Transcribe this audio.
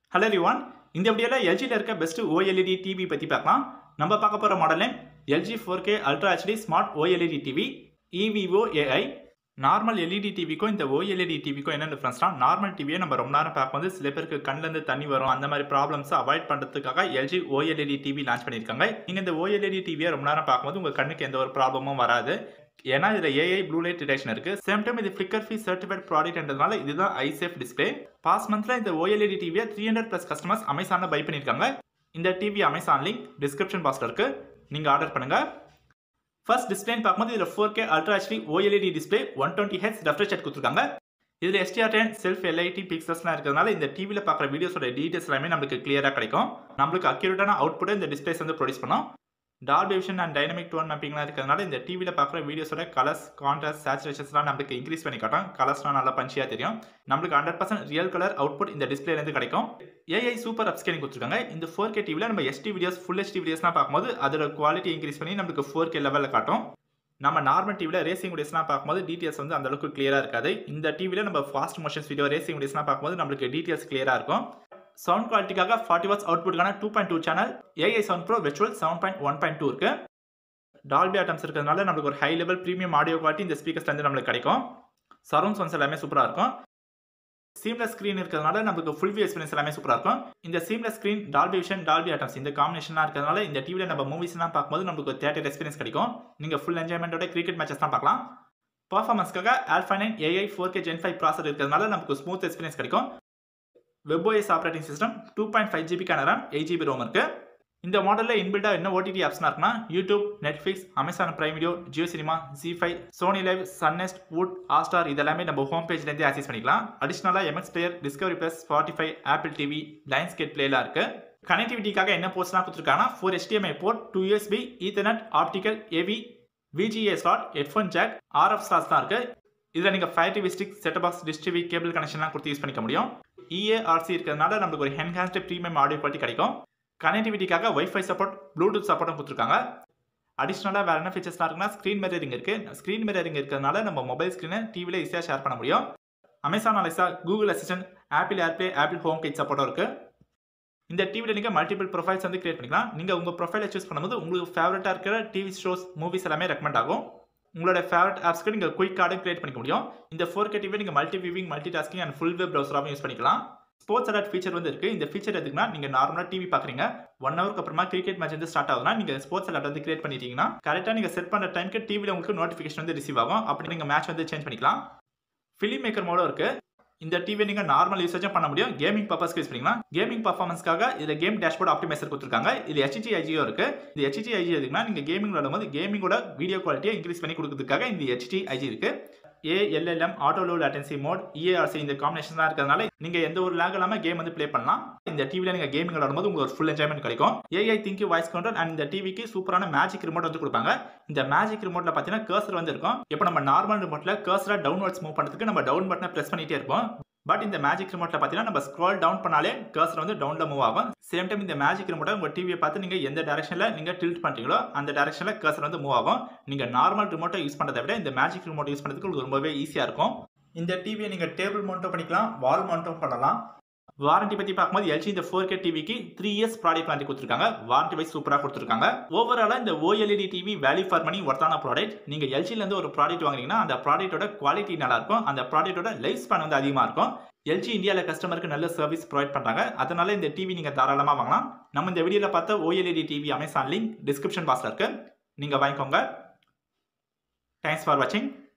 hello ரிவான் இந்த வீடியோவில் எல்ஜியில் இருக்க பெஸ்ட் ஓஎல்இடி டிவி பற்றி பார்க்கலாம் நம்ம பார்க்க போகிற model LG four K ultra HD smart OLED TV evo AI normal LED டிவிக்கும் இந்த ஓஎல்இடி டிவிக்கும் என்ன டிஃப்ரென்ஸ்னா நார்மல் டிவியை நம்ம ரொம்ப நேரம் பார்க்கும்போது சில பேருக்கு கண்ணிலேருந்து தண்ணி வரும் அந்த மாதிரி ப்ராப்ளம்ஸை அவாய்ட் பண்ணுறதுக்காக எல்ஜி ஓஎல்இடி டிவி லான்ச் பண்ணியிருக்காங்க நீங்கள் இந்த ஓஎல்இடி டிவியை ரொம்ப நேரம் பார்க்கும்போது உங்கள் கண்ணுக்கு எந்த ஒரு ப்ராப்ளமும் வராது ஏன்னா இதில் ஏஐ ப்ளூ லைட் டிடெக்ஷன் இருக்கு சேம் டைம் இது ஃபிளிக்கர் ஃபீ சர்டிஃபைட் ப்ராடக்ட்ன்றதுனால இதுதான் ஐசேஃப் டிஸ்பிளே பாஸ் மந்த்ல இந்த ஓஎல்இடி டிவியை த்ரீ ஹண்ட்ரட் ப்ளஸ் கஸ்டமர்ஸ் அமேசானில் பை பண்ணியிருக்காங்க இந்த டிவி அமேசான் லிங்க் டிஸ்கிரிப்ஷன் பாக்ஸில் இருக்கு நீங்கள் ஆர்டர் பண்ணுங்க ஃபர்ஸ்ட் டிஸ்பிளேன்னு பார்க்கும்போது இதில் four K ultra HD OLED display one twenty H refresh கொடுத்துருக்காங்க இதில் எஸ்டிஆர் டென் செல்ஃப் எல்ஐடி பிக்சல்ஸ்லாம் இருக்கிறதுனால இந்த டிவியில் பார்க்குற வீடியோஸோட டீட்டெயில்ஸ் எல்லாமே நம்மளுக்கு கிளியராக கிடைக்கும் நம்மளுக்கு அக்யூரேட்டான அவுட்புட்டை இந்த டிஸ்பிளேஸ் வந்து ப்ரொடியூஸ் பண்ணோம் Dolby Vision and dynamic tone மேப்பிங்லாம் இருக்கிறதுனால இந்த டிவியில் பார்க்குற வீடியோஸோட கலர்ஸ் கான்ட்ராஸ்ட் சேச்சுரேஷன்ஸ்லாம் நம்மளுக்கு இன்க்ரீஸ் பண்ணி காட்டும் கலர்ஸ்லாம் நல்லா பஞ்சியாக தெரியும் நம்மளுக்கு hundred percent real colour output இந்த டிஸ்பிளேலேருந்து கிடைக்கும் ஏஐ சூப்பர் அப்ஸ்கேலிங் கொடுத்துருக்காங்க இந்த ஃபோர் கே டிவியில் நம்ம எஸ்டி வீடியோஸ் ஃபுல் ஹெச்டி வீடியோஸ்லாம் பார்க்கும்போது அதோட குவாலிட்டி இன்க்ரீஸ் பண்ணி நம்மளுக்கு ஃபோர் கே லெவலில் காட்டும் நம்ம நார்மல் டிவியில் ரேசிங் வீடியோஸ்லாம் பார்க்கும்போது டீட்டெயில்ஸ் வந்து அந்த அளவுக்கு கிளியராக இருக்காது இந்த டிவியில் நம்ம ஃபாஸ்ட் மோஷன்ஸ் வீடியோ ரேசிங் வீடியோஸ்லாம் பார்க்கும்போது நம்மளுக்கு டீட்டெயில்ஸ் கிளியராக இருக்கும் சவுண்ட் குவாலிட்டிக்காக ஃபார்ட்டி வாட்ஸ் அவுட்புட்கான two point two channel AI sound pro virtual seven point one point two இருக்கு டால்பி ஆட்டம்ஸ் இருக்கிறதுனால நம்மளுக்கு ஒரு high level premium audio quality இந்த ஸ்பீக்கர்ஸ்லேருந்து நம்மளுக்கு கிடைக்கும் சரௌண்ட் சவுண்ட்ஸ் எல்லாமே சூப்பராக இருக்கும் சீம்லெஸ் ஸ்க்ரீன் இருக்கிறதுனால நமக்கு ஃபுல் வியூ எக்ஸ்பீரியன்ஸ் எல்லாமே சூப்பராக இருக்கும் இந்த seamless screen Dolby Vision Dolby Atmos இந்த காம்பினேஷனாக இருக்கிறதுனால இந்த டிவியில் நம்ம மூவிஸ்லாம் பார்க்கும்போது நமக்கு ஒரு தேட்டர் எக்ஸ்பீரியன்ஸ் கிடைக்கும் நீங்கள் ஃபுல் என்ஜாய்மெண்ட்டோட கிரிக்கெட் மேட்சஸ் தான் பார்க்கலாம் பர்ஃபார்மன்ஸ்க்காக alpha nine AI four K gen five processor இருக்கிறதுனால நமக்கு ஸ்மூத் எக்ஸ்பீரியன்ஸ் கிடைக்கும் webOS operating system two point five ஜிபிக்கான ரேம் எயிட் ஜிபி ரோம் இருக்கு இந்த மாடலில் இன்பில்டாக என்ன ஓடிடி ஆப்ஸ்னா இருக்குன்னா YouTube Netflix Amazon Prime Video Jio cinema Zee five Sony Liv சன்னெஸ்ட் வுட் ஹாஸ்டார் இதெல்லாமே நம்ம ஹோம் பேஜ்லேருந்து ஆக்சஸ் பண்ணிக்கலாம் அடிஷனலாக MX Player Discovery Plus Spotify Apple TV Lionsgate பிளேலாம் இருக்கு கனெக்டிவிட்டிக்காக என்ன போர்ட்ஸ்லாம் கொடுத்துருக்காங்கன்னா four HDMI port two USB Ethernet optical AV VGA slot headphone jack RF slots தான் இருக்கு இதில் நீங்கள் fire TV stick set box dish TV cable கனெக்ஷன்லாம் கொடுத்து யூஸ் பண்ணிக்க முடியும் இஏஆர்சி இருக்கிறதுனால நம்மளுக்கு ஒரு என்ஹான்ஸ்டு ப்ரீமியம் ஆடியோ குவாலிட்டி கிடைக்கும் கனெக்டிவிட்டிக்காக வைஃபை சப்போர்ட் ப்ளூடூத் சப்போர்ட்டும் கொடுத்துருக்காங்க அடிஷ்னலாக வேறு என்ன ஃபீச்சர்ஸ்லாம் இருக்குன்னா ஸ்க்ரீன் மிரரிங் இருக்குது ஸ்க்ரீன் மிரரிங் இருக்கிறதுனால நம்ம மொபைல் ஸ்க்ரீனை டிவியில் ஈஸியாக ஷேர் பண்ண முடியும் Amazon Alexa Google Assistant Apple AirPlay Apple HomeKit சப்போர்ட்டும் இருக்குது இந்த டிவியில் நீங்கள் மல்டிபிள் ப்ரொஃபைல்ஸ் வந்து கிரியேட் பண்ணிக்கலாம் நீங்கள் உங்கள் ப்ரொஃபைலை சூஸ் பண்ணும்போது உங்களுக்கு ஃபேவரட்டாக இருக்கிற டிவி ஷோஸ் மூவிஸ் எல்லாமே ரெக்கமெண்ட் ஆகும் உங்களோட ஃபேவரட் ஆப்ஸ்க்கு நீங்கள் குயிக் கார்டு கிரியேட் பண்ணிக்க முடியும் இந்த ஃபோர் கே டிவி நீங்கள் multi viewing multi tasking and full web ப்ரௌசராகவும் யூஸ் பண்ணிக்கலாம் ஸ்போர்ட்ஸ் அலர்ட் ஃபீச்சர் வந்து இருக்குது இந்த ஃபீச்சர் எதுக்குன்னா நீங்கள் நார்மலாக டிவி பார்க்குறீங்க ஒன் ஹவருக்கு அப்புறமா கிரிக்கெட் மேட்ச் வந்து ஸ்டார்ட் ஆகுதுன்னா நீங்கள் ஸ்போர்ட்ஸ் அலர்ட் வந்து கிரியேட் பண்ணிட்டீங்கன்னா கரெக்டாக நீங்கள் செட் பண்ணுற டைமுக்கு டிவியில் உங்களுக்கு நோட்டிஃபிகேஷன் வந்து ரிசீவ் ஆகும் அப்படி நீங்கள் மேட்ச் வந்து சேஞ்ச் பண்ணிக்கலாம் ஃபிலிம் மேக்கர் மோடும் இருக்குது இந்த டிவி நீங்கள் நார்மல் யூசேஜும் பண்ண முடியும் கேமிங் பர்பஸ்க்கு யூஸ் பண்ணிக்கலாம் கேமிங் பர்ஃபார்மன்ஸ்க்காக இதில் கேம் டேஷ்போர்ட் ஆப்டிமைசர் கொடுத்துருக்காங்க இது ஹெச்டி ஐஜியோ இருக்கு இது ஹெச்டி ஐஜி எதுக்குன்னா நீங்கள் கேமிங் விளையாடும்போது கேமிங்கோட வீடியோ குவாலிட்டியை இன்க்ரீஸ் பண்ணி கொடுக்கறதுக்காக இந்த ஹெச்டி ஐஜி இருக்கு ALLM auto low latency mode eARC இந்த காம்பினேஷன் தான் இருக்கிறதுனால நீங்கள் எந்த ஒரு லேக் இல்லாமல் கேம் வந்து ப்ளே பண்ணலாம் இந்த டிவியில் நீங்கள் கேமிங் விளையாடும்போது உங்களுக்கு ஒரு ஃபுல் என்ஜாய்மெண்ட் கிடைக்கும் AI ThinQ voice control and இந்த டிவிக்கு சூப்பரான மேஜிக் ரிமோட் வந்து கொடுப்பாங்க இந்த மேஜிக் ரிமோட்ல பார்த்தீங்கன்னா கர்சர் வந்து இருக்கும் இப்போ நம்ம நார்மல் ரிமோட்ல கர்சரை டவுன்வர்ட்ஸ் மூவ் பண்ணுறதுக்கு நம்ம டவுன் பட்டனை ப்ரெஸ் பண்ணிட்டே இருப்போம் பட் இந்த மேஜிக் ரிமோட்ல பார்த்தீங்கன்னா நம்ம ஸ்க்ரால் டவுன் பண்ணாலே கர்சர் வந்து டவுன்ல மூவ் ஆகும் சேம் டைம் இந்த மேஜிக் ரிமோட்டை உங்கள் டிவியை பார்த்து நீங்கள் எந்த டேரக்ஷனில் நீங்கள் டில்ட் பண்ணுறீங்களோ அந்த டேரக்ஷனில் கர்சர் வந்து மூவ் ஆகும் நீங்கள் நார்மல் ரிமோட்டை யூஸ் பண்ணுறதை விட இந்த மேஜிக் ரிமோட் யூஸ் பண்ணுறதுக்கு உங்களுக்கு ரொம்பவே ஈஸியாக இருக்கும் இந்த டிவியை நீங்கள் டேபிள் மவுண்ட்டும் பண்ணிக்கலாம் வால் மவுண்ட்டும் பண்ணலாம் வாரண்டி பத்தி பார்க்கும்போது எல்ஜி இந்த ஃபோர் கே டிவிக்கு த்ரீ இயர்ஸ் ப்ராடக்ட் வாரண்டி கொடுத்துருக்காங்க வாரண்டி வைஸ் சூப்பராக கொடுத்துருக்காங்க ஓவராலாக இந்த OLED TV value for money ஒர்த்தான ப்ராடக்ட் நீங்கள் எல்ஜில இருந்து ஒரு ப்ராடக்ட் வாங்குறீங்கன்னா அந்த ப்ராடக்ட்டோட குவாலிட்டி நல்லா இருக்கும் அந்த ப்ராடக்ட்டோட லைஃப் ஸ்பேன் வந்து அதிகமாக இருக்கும் எல்ஜி இந்தியாவில் கஸ்டமருக்கு நல்ல சர்வீஸ் ப்ரொவைட் பண்ணுறாங்க அதனால இந்த டிவி நீங்கள் தாராளமாக வாங்கலாம் நம்ம இந்த வீடியோவில் பார்த்த OLED TV Amazon link description பாக்ஸில் இருக்கு நீங்கள் வாங்கிக்கோங்க தேங்க்ஸ் ஃபார் வாட்சிங்